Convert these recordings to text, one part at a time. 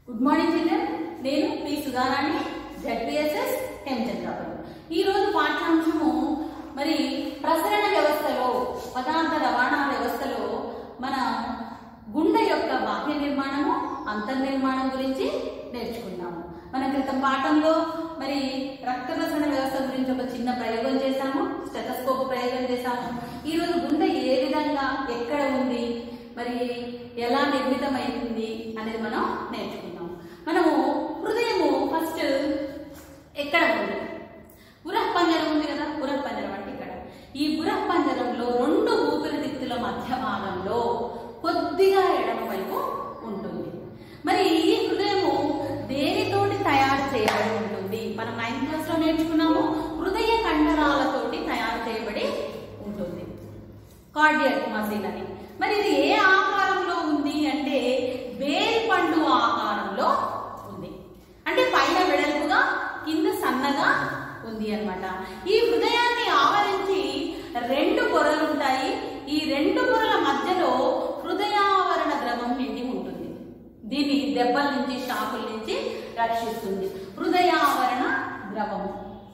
good morning children నేను P Sudharani ZPSS Hemachandrapuram ఈ రోజు పాఠ్యాంశము మరి ప్రసరణ వ్యవస్థలో పదార్థ రవాణా వ్యవస్థలో మన గుండె యొక్క బాహ్య నిర్మాణము అంతర్నిర్మాణం గురించి నేర్చుకున్నాము మన క్రితం పాఠంలో మరి రక్త ప్రసరణ వ్యవస్థ గురించి ఒక చిన్న ప్రయోగం చేశాము స్టెటస్కోప్ ప్రయోగం చేశాము ఈ రోజు గుండె ఏ విధంగా ఎక్కడ ఉంది మరి ఎలా నిర్మితమైంది అనేది మనం నేర్చుకున్నాం మనము హృదయము ఫస్ట్ ఎక్కడ ఉంది పురఃపంజరం ఉంది కదా పురఃపంజరం అంటే ఇక్కడ ఈ పురఃపంజరంలో రెండు ఊపిరితిత్తుల మధ్య భాగంలో కొద్దిగా ఎడమ వైపు ఉంటుంది మరి ఈ హృదయము దేనితోటి తయారు చేయబడి ఉంటుంది మనం నైన్త్ క్లాస్ లో నేర్చుకున్నాము హృదయ కండరాలతోటి తయారు చేయబడి ఉంటుంది కార్డియక్ మసిల్ అని మరి ఇది ఏ ఆకారంలో ఉంది అంటే వేరు పండు ఆకారంలో ఉంది అంటే పైన వెడల్పుగా కింద సన్నగా ఉంది అన్నమాట ఈ హృదయాన్ని ఆవరించి రెండు పొరలు ఉంటాయి ఈ రెండు పొరల మధ్యలో హృదయావరణ ద్రవం నిండి ఉంటుంది దీన్ని దెబ్బల నుంచి షాకుల నుంచి రక్షిస్తుంది హృదయావరణ ద్రవము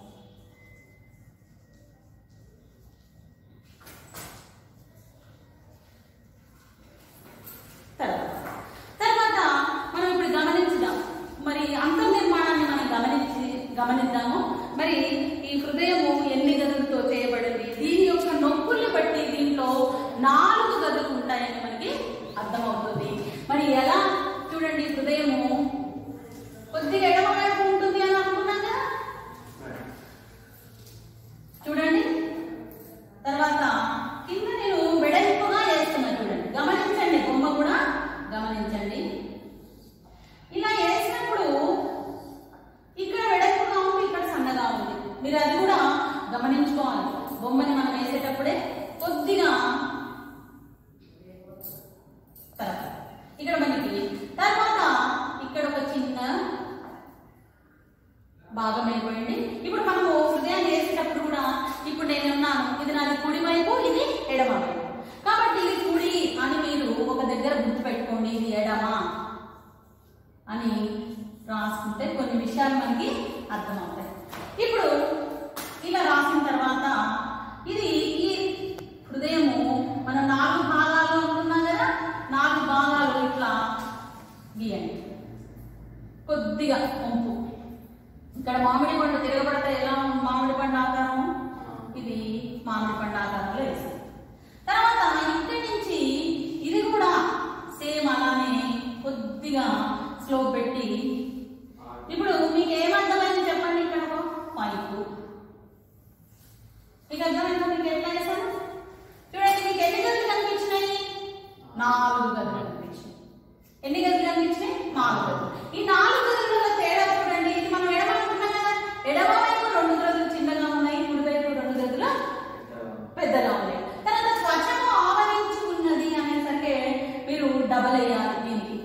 తర్వాత తర్వాత మనం ఇప్పుడు గమనించుదాం మరి అంతర్నిర్మాణాన్ని మనం గమనించి గమనిద్దాము మరి ఈ హృదయము ఎన్ని గదులతో చేయబడింది దీని యొక్క నొప్పుల్ని బట్టి దీంట్లో నాలుగు గదులు ఉంటాయని మనకి అర్థమవుతుంది మరి ఎలా చూడండి హృదయము కొద్దిగా ఎడమ వైపు ఉంటుంది అని అనుకున్నాం కదా చూడండి తర్వాత కింద నేను వెడల్పుగా వేస్తున్నా చూడండి గమనించండి బొమ్మ కూడా గమనించండి ఇలా వేసినప్పుడు ఇక్కడ వెడల్పుగా ఉంది ఇక్కడ సన్నగా ఉంది మీరు అది కూడా గమనించుకోవాలి బొమ్మని మనం వేసేటప్పుడే కొద్దిగా తర్వాత ఇక్కడ మనకి తర్వాత ఇక్కడ ఒక చిన్న భాగం అయిపోయింది ఇప్పుడు మనము హృదయాన్ని వేసేటప్పుడు కూడా ఇప్పుడు నేను ఉన్నాను ఇది నాది కుడి వైపు ఇది ఎడమ వైపు కాబట్టి ఇది కుడి అని మీరు ఒక దగ్గర గుర్తుపెట్టుకోండి ఇది ఎడమ అని రాసుకుంటే కొన్ని విషయాలు మనకి అర్థమవుతాయి ఇప్పుడు ఇలా రాసిన తర్వాత ఇది ఈ హృదయము మన నాలుగు భాగాలు అనుకున్నాం కదా నాలుగు భాగాలు ఇట్లా గీయండి కొద్దిగా వంపు ఇక్కడ మామిడి పండు తిరగబడితే ఎలా ఉంది మామిడి పండు ఆకారం ఇది మామిడి పండు ఆకారంలో వేసాం తర్వాత ఇక్కడి నుంచి ఇది కూడా సేమ్ అలానే కొద్దిగా స్లో పెట్టి ఇప్పుడు మీకు ఏమర్థమైంది చెప్పండి ఇక్కడ ఒక పైపు మీకు అర్థమైందా మీకు ఎట్లా వేసాను చూడండి మీకు ఎన్ని గదులు కనిపించినాయి నాలుగు గదులు కనిపించినాయి ఎన్ని గదులు కనిపించినాయి నాలుగు గదులు ఈ నాలుగు గదులలో తేడా చూడండి ఇది మనం ఎడమ అనుకున్నాం కదా ఎడమ వైపు రెండు గదులు చిన్నగా ఉన్నాయి కుడి వైపు రెండు గదులు పెద్దగా ఉన్నాయి తర్వాత త్వచము ఆవరించి ఉన్నది అనేసరికి మీరు డబల్ అయ్యాలి దీనికి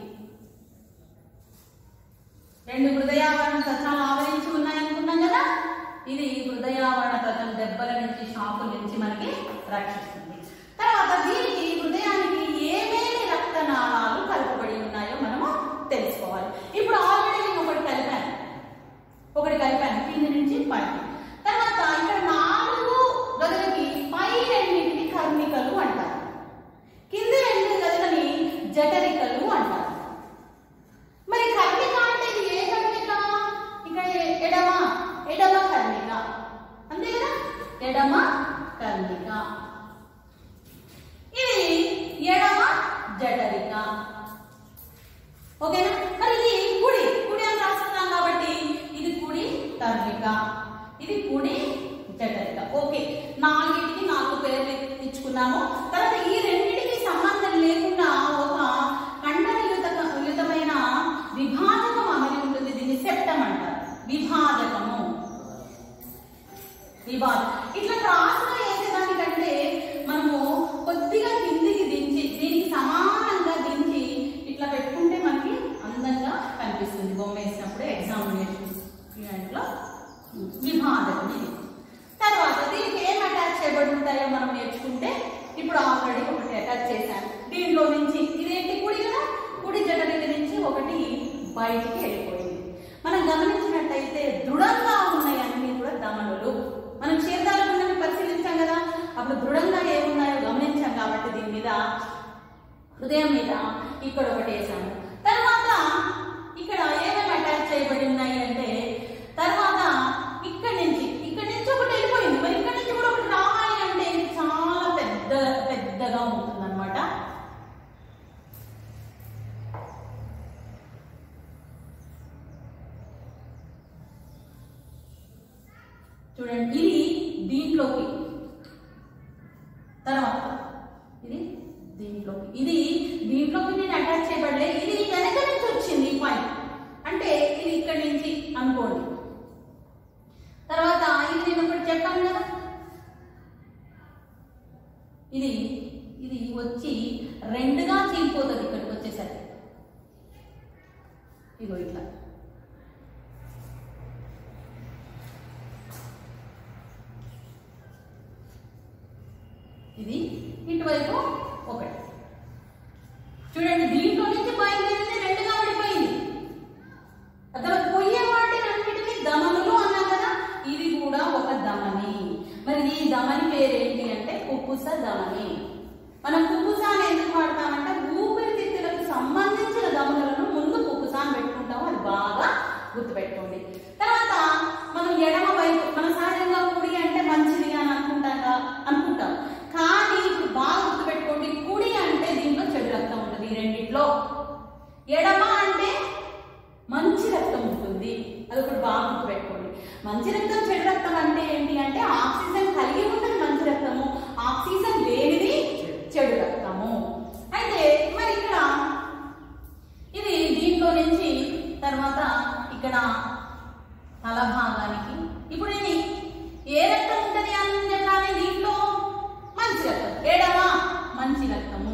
రెండు హృదయావరణ త్వచాలు ఆవరించి ఉన్నాయి అనుకున్నాం కదా ఇది హృదయావరణ త్వచం దెబ్బల నుంచి షాపుల నుంచి మనకి రక్షిస్తుంది తర్వాత దీనికి హృదయానికి ఏమేమి రక్తనాళాలు కలపబడి ఉన్నాయో మనము తెలుసుకోవాలి ఇప్పుడు ఆల్రెడీ నేను ఒకటి కలిపాను ఒకటి కలిపాను కింద నుంచి పైకి తర్వాత ఇక్కడ నాలుగు గదులకి పై రెండింటిని కర్మికలు అంటారు కింది రెండు గదులని జఠరికలు అంటారు మరి కర్మిక అంటే ఇది ఏ కర్మిక ఇక్కడ ఎడమ ఎడమ కర్మిక అంతే కదా ఎడమ కర్మిక ఇది ఎడమ జఠరిక ఓకేనా మరి ఇది కుడి కుడి అని రాస్తున్నాం కాబట్టి ఇది కుడి కర్మిక బయటికి వెళ్ళిపోయింది మనం గమనించినట్టయితే దృఢంగా ఉన్నాయి అన్ని కూడా ధమనులు మనం క్షీరదాల గుండెని పరిశీలించాం కదా అప్పుడు దృఢంగా ఏమున్నాయో గమనించాం కాబట్టి దీని మీద హృదయం మీద ఇక్కడ ఒకటి వేసాము తర్వాత ఇక్కడ ఏమేమి అటాచ్ చేయబడి ఉన్నాయి అంటే తర్వాత ఇక్కడ నుంచి ఇక్కడ నుంచి ఒకటి వెళ్ళిపోయింది మరి ఇక్కడ నుంచి కూడా ఒకటి రావాలి అంటే ఇది చాలా పెద్ద పెద్దగా ఉంటుంది అనమాట చూడండి ఇది దీంట్లోకి తర్వాత ఇది దీంట్లోకి ఇది దీంట్లోకి నేను అటాచ్ చేయబడలే ఇది వెనక నుంచి వచ్చింది ఈ పాయింట్ అంటే ఇది ఇక్కడి నుంచి అనుకోండి తర్వాత ఇది నేను ఒకటి చెప్పాను కదా ఇది ఇది వచ్చి రెండుగా చీలిపోతుంది ఇక్కడికి వచ్చేసరికి ఇగో ఇట్లా ఇది ఇటువైపు ఒకటి చూడండి దీంట్లో నుంచి బయలుదేరింది రెండుగా పడిపోయింది అతను పొయ్యే వాటిని అన్నిటినీ దమనులు అన్నాం కదా ఇది కూడా ఒక దమని మరి ఈ దమని పేరేంటి అంటే కుప్పుస దమని మనం కుప్పుస అని ఎందుకు వాడతామంటే ఊపిరితిత్తులకు సంబంధించిన దమనులను ముందు కుప్పుస అని పెట్టుకుంటాము అది బాగా గుర్తుపెట్టుకోండి తర్వాత మనం ఎడమ వైపు మన సహజంగా కుడి అంటే మంచిది అని అనుకుంటాం కా- అనుకుంటాం కానీ ఇప్పుడు బాగా గుర్తుపెట్టుకోండి కుడి అంటే దీంట్లో చెడు రక్తం ఉంటుంది ఈ రెండిట్లో ఎడమ అంటే మంచి రక్తం ఉంటుంది అది ఒకటి బాగా గుర్తుపెట్టుకోండి మంచి రక్తం చెడు రక్తం అంటే ఏంటి అంటే ఆక్సిజన్ కలిగి ఉంటుంది మంచి రక్తము ఆక్సిజన్ లేనిది చెడు రక్తము అయితే మరి ఇక్కడ ఇది దీంట్లో నుంచి తర్వాత ఇక్కడ తల భాగానికి ఇప్పుడు ఇది ఏ రక్తం ఉంటుంది అని చెప్పాలి దీంట్లో మంచి రక్తం ఎడమ మంచి రక్తము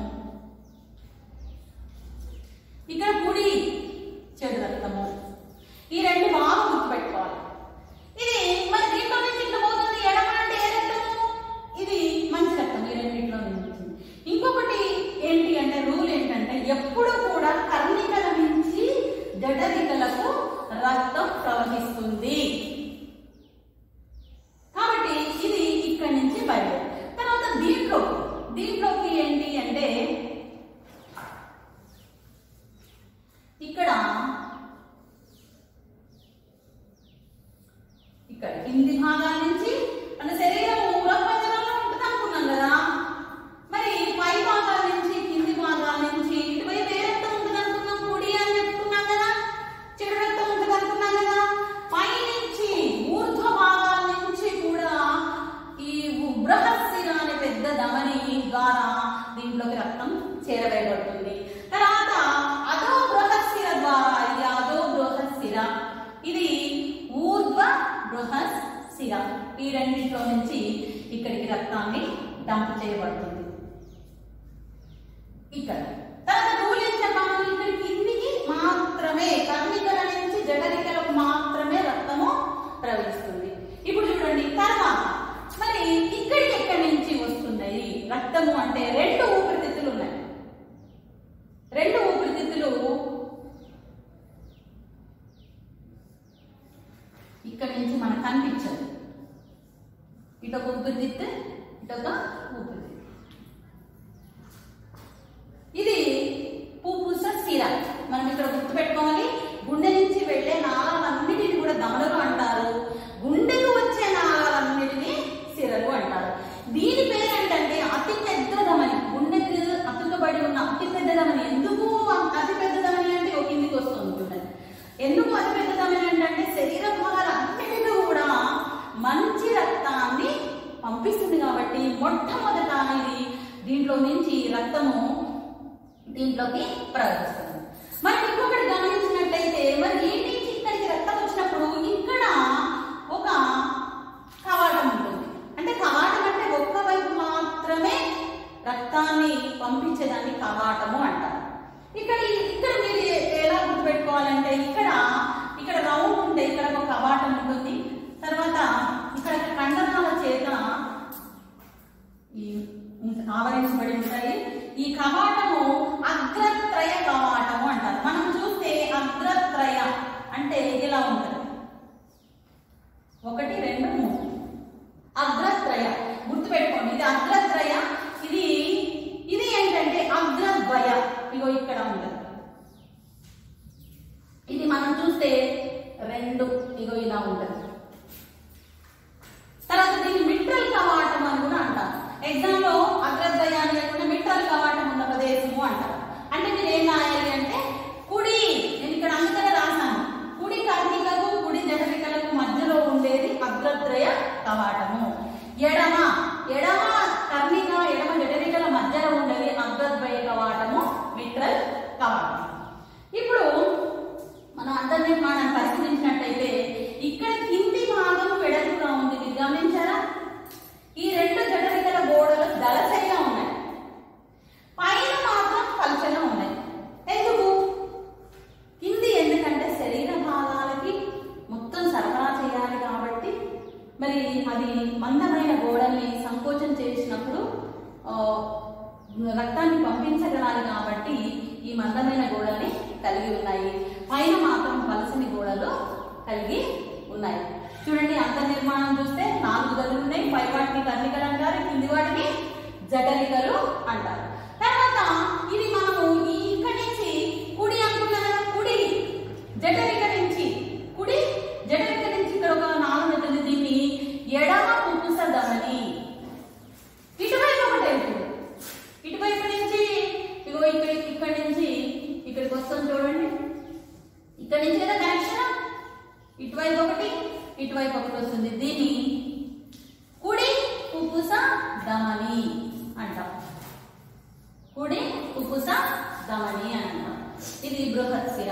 ఇక్కడ కుడి చెడు రక్తము ఈ రెండు బాగా గుర్తుపెట్టుకోవాలి ఇది మరి దీంట్లో నుంచి ఇట్లా పోతుంది ఎడమ అంటే ఏ రక్తము ఇది మంచి రక్తం ఈ రెండింటిలో నుంచి ఇంకొకటి ఏంటి అంటే రూల్ ఏంటంటే ఎప్పుడు కూడా కర్ణికల నుంచి జఠరికలకు రక్తం ప్రవహిస్తుంది కాబట్టి ఇది ఇక్కడి నుంచి బయలుదేరి తర్వాత దీంట్లో దీంట్లోకి ఏంటి అంటే ఇక్కడ ఇక్కడ కింది భాగాల నుంచి మన శరీరం ఊరపంజరంలో ఉంటుంది అనుకున్నాం కదా మరి పై భాగాల నుంచి కింది భాగాల నుంచి ఇటువైపు ఏ రక్తం ఉంటుంది అనుకున్నాం కుడి అని చెప్పుకున్నాం కదా చెడు రక్తం ఉంటుంది అనుకున్నాం కదా పై నుంచి ఊర్ధ్వ భాగాల నుంచి కూడా ఈ బృహస్సిర అనే పెద్ద ధమని ద్వారా దీంట్లోకి రక్తం చేరవేయబడుతుంది తర్వాత అదో బృహస్సిర ద్వారా ఇది అదో బృహస్సిర ఇది ఊర్ధ్వ బృహస్సిర ఈ రెండింటిలో నుంచి ఇక్కడికి రక్తాన్ని డంప్ చేయబడుతుంది ఇక్కడ తర్వాత రూల్ ఏం చెప్పాము ఇక్కడ కిందికి మాత్రమే కర్ణికల నుంచి జఠరికలకు మాత్రమే రక్తము ప్రవహిస్తుంది ఇప్పుడు చూడండి తర్వాత మరి ఇక్కడికి ఎక్కడి నుంచి వస్తున్నాయి రక్తము అంటే రెండు ఊపిరితిత్తులు ఉన్నాయి రెండు ఊపిరితిత్తులు ఇక్కడ నుంచి మనకు కనిపించదు ఇటొక ఊపిరితిత్తు ఇటొక ఊపిరితిత్తు ఇది పూపుస సిర మనం ఇక్కడ గుర్తుపెట్టుకోవాలి గుండె నుంచి వెళ్ళే నాళాలన్నిటిని కూడా దమడలు అంటారు గుండెకు వచ్చే నాళాలన్నిటిని సిరలు అంటారు దీని పేరు ఏంటంటే అతి పెద్ద ధమని గుండెకు అతుకబడి ఉన్న అతి పెద్ద ధమని ఎందుకు అతి పెద్ద ధమని అంటే ఒక కిందికి వస్తుంది చూడండి ఎందుకు అతి పెద్ద ధమని అంటే శరీర భాగాలన్నిటిలో కూడా మంచి రక్తాన్ని పంపిస్తుంది కాబట్టి మొట్టమొదట ఇది దీంట్లో నుంచి రక్తము దీంట్లోకి ప్రవహిస్తుంది మరి ఇంకొకటి గమనించినట్లయితే మరి ఈ నుంచి ఇక్కడికి రక్తం వచ్చినప్పుడు ఇక్కడ ఒక కవాటం ఉంటుంది అంటే కవాటం అంటే ఒక్క వైపు మాత్రమే రక్తాన్ని పంపించేదాన్ని కవాటము అంటారు ఇక్కడ ఈ- ఇక్కడ మీరు ఎలా గుర్తుపెట్టుకోవాలంటే ఇక్కడ ఇక్కడ రౌండ్ ఉంటే ఇక్కడ ఒక కవాటం ఉంటుంది తర్వాత ఇక్కడ కండరాల చేత ఈ ఆవరించబడి ఉంటాయి ఈ కవాటము అగ్రత్రయ కవాటము అంటారు మనం చూస్తే అగ్రత్రయ రెండు మూడు అగ్రత్రయ గుర్తుపెట్టుకోండి ఇది అగ్రత్రయ ఇది ఇది ఏంటంటే అగ్రద్వయ ఇగో ఇక్కడ ఉంటుంది ఇది మనం చూస్తే రెండు ఇగో ఇలా ఉంటుంది తర్వాత దీన్ని మిట్రల్ కవాటం అని కూడా అంటారు ఎగ్జామ్ లో అగ్రద్వయాన్ని లేకుండా మిట్రల్ కవాటం ఉన్న ప్రదేశము అంటారు అంటే మీరు ఏం రాయాలి అంటే కుడి నేను ఇక్కడ అంతగా రాశాను కుడి కర్ణికకు కుడి జఠరికలకు మధ్యలో ఉండేది అగ్రద్వయ కవాటము ఎడమ ఎడమ కర్ణిక ఎడమ జఠరికల మధ్యలో ఉండేది అగ్రద్వయ కవాటము మిట్రల్ కవాటం ఇప్పుడు మనం అంతర్నిర్మాణాన్ని పరిశీలించినట్టయితే ఇక్కడ కింది భాగం వెడల్పుగా ఉంది మీరు గమనించారా ఈ రెండు జఠరికల గోడలు దళసరిగా ఉన్నాయి పైన మాత్రం పలుచగా ఉన్నాయి ఎందుకు కింది ఎందుకంటే శరీర భాగాలకి మొత్తం సరఫరా చేయాలి కాబట్టి మరి అది మందమైన గోడల్ని సంకోచం చేసినప్పుడు ఆ, రక్తాన్ని పంపించగలాలి కాబట్టి ఈ మందమైన గోడల్ని కలిగి ఉన్నాయి పైన మాత్రం పలసని గోడలు కలిగి ఉన్నాయి చూడండి అంతర్నిర్మాణం చూస్తే నాలుగు గదులు ఉన్నాయి పై వాటిని కర్ణికలు అంటారు కింది వాటిని జటలికలు అంటారు తర్వాత ఇది మనము ఈ ఇక్కడి నుంచి కుడి అనుకున్నాం కదా, కుడి జటరిక నుంచి కుడి జటరిక నుంచి ఇక్కడ ఒక నాలుగు ఉంటుంది దీన్ని ఎడమ పుప్పుస ధమని ఇటువైపు ఒకటి వెళ్తుంది ఇటువైపు నుంచి ఇగో ఇక్కడ ఇక్కడ నుంచి ఇక్కడికి వస్తుంది చూడండి ఇక్కడ నుంచి కదా కనెక్షన్ ఇటువైపు ఒకటి ఇటువైపు ఒకటి వస్తుంది దీన్ని కుడి పుప్పుస ధమని అంటాం కుడి పుప్పుస ధమని అని అంటాం ఇది బృహత్ శిర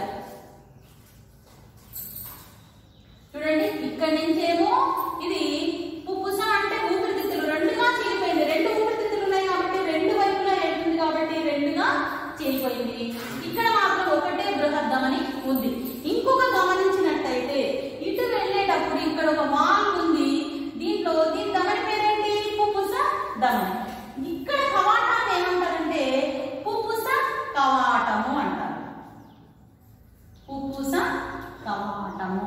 చూడండి ఇక్కడి నుంచేమో ఇది పుప్పుస అంటే ఊపిరితిత్తులు రెండుగా చీలిపోయింది రెండు ఊపిరితిత్తులు ఉన్నాయి కాబట్టి రెండు వైపులా వెళ్తుంది కాబట్టి రెండుగా చీలిపోయింది ఇక్కడ మాత్రం ఒకటే బృహద్దమని ఉంది ఇంకొక గమనించినట్టయితే ఇటు వెళ్ళేటప్పుడు ఇక్కడ ఒక వాల్ ఉంది దీంట్లో దీని దమని పేరేంటి పుప్పుస దమని ఇక్కడ కవాటాన్ని ఏమంటారంటే పుప్పుస కవాటము అంటారు పుప్పుస కవాటము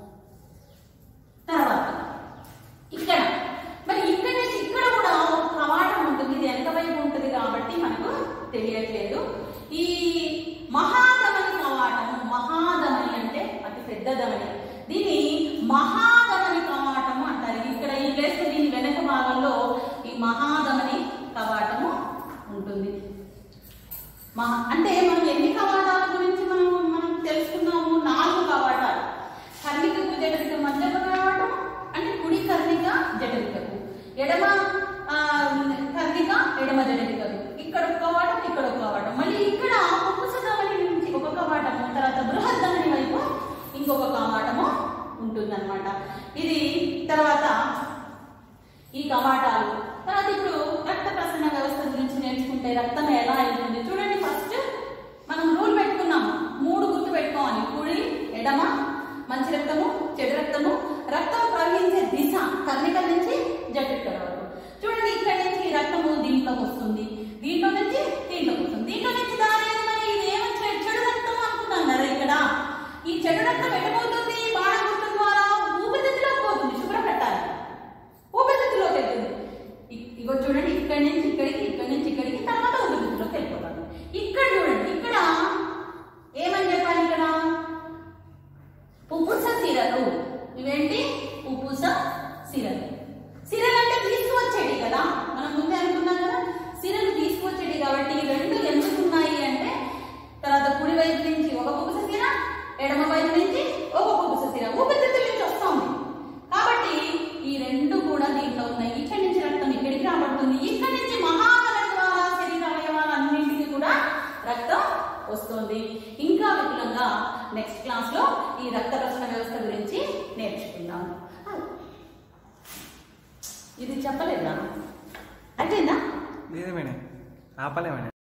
తర్వాత ఇక్కడ మరి ఇక్కడ నుంచి ఇక్కడ కూడా ఒక కవాటం ఉంటుంది ఇది ఎంత వైపు ఉంటుంది కాబట్టి మనకు తెలియట్లేదు ఈ మహాధమని కవాటము మహాధమని అంటే అతి పెద్ద ధమని దీన్ని మహాధమని కవాటము అంటారు ఇక్కడ ఈ ప్లేస్ దీని వెనక భాగంలో ఈ మహాధమని కవాటము ఉంటుంది మహా అంటే మనం ఎన్ని కవాటాల గురించి మనం మనం తెలుసుకున్నాము నాలుగు కవాటాలు కర్ణికకు జఠరిక మధ్య ఒక కవాటం అంటే కుడి కర్ణిక జఠరికకు ఎడమ ఆ, కర్ణిక ఎడమ జఠరికకు ఇక్కడ ఒక కవాటం ఇక్కడ ఒక కవాటం మళ్ళీ ఇక్కడ ఉపసధమని నుంచి ఒక కవాటము తర్వాత బృహద్దమని వైపు ఇంకొక కవాటము ఉంటుందన్నమాట ఇది తర్వాత ఈ కవాటాలు తర్వాత ఇప్పుడు రక్త ప్రసరణ వ్యవస్థ గురించి నేర్చుకుంటే రక్తం ఎలా వెళ్తుంది చూడండి ఫస్ట్ మనం రూల్ పెట్టుకున్నాము మూడు గుర్తు పెట్టుకోవాలి కుడి ఎడమ మంచి రక్తము చెడు రక్తము రక్తం ప్రవహించే దిశ కర్ణికల నుంచి జట్టుకల వరకు చూడండి ఇక్కడ నుంచి ఈ రక్తము దీంట్లోకి వస్తుంది దీంట్లో నుంచి దీంట్లోకి వస్తుంది దీంట్లో నుంచి దాని మరి ఇది ఏమో చెడు చెడు రక్తం అనుకున్నాం కదా ఇక్కడ ఈ చెడు రక్తం ఎట్టబోతుంది బాణగుర్తు ద్వారా ఊపిరితిత్తులోకి పోతుంది శుభ్రపెట్టాలి ఊపిరితిత్తులోకి వెళ్తుంది ఇ- ఇగో చూడండి ఇక్కడి నుంచి ఇక్కడికి ఇక్కడి నుంచి ఇక్కడికి తర్వాత ఊపిరితిత్తులోకి వెళ్ళిపోతాడు ఇక్కడ చూడండి ఇక్కడ ఏమని చెప్పాలి ఇక్కడ పుప్పుస సిరలు ఇవేంటి పుప్పుస సిరలు సిరలు అంటే తీసుకువచ్చేటి కదా మనం ముందే అనుకున్నాం కదా సిరలు తీసుకువచ్చేటి కాబట్టి ఈ రెండు ఎందుకు ఉన్నాయి అంటే తర్వాత కుడి వైపు నుంచి ఒక పుప్పుస సిర ఎడమ వైపు నుంచి ఒక పుప్పుస సిర ఊపిరితిత్తుల నుంచి వస్తుంది కాబట్టి ఈ రెండు కూడా దీంట్లో ఉన్నాయి ఇక్కడి నుంచి రక్తం ఇక్కడికి రాబడుతుంది ఇక్కడి నుంచి మహాకల ద్వారా శరీర అవయవాలన్నింటికి కూడా రక్తం వస్తుంది ఇంకా విపులంగా నెక్స్ట్ క్లాస్ లో ఈ రక్త ప్రసరణ వ్యవస్థ గురించి నేర్చుకుందాం ఇది చెప్పలేదా అయిపోయిందా లేదు మేడం ఆపలే మేడం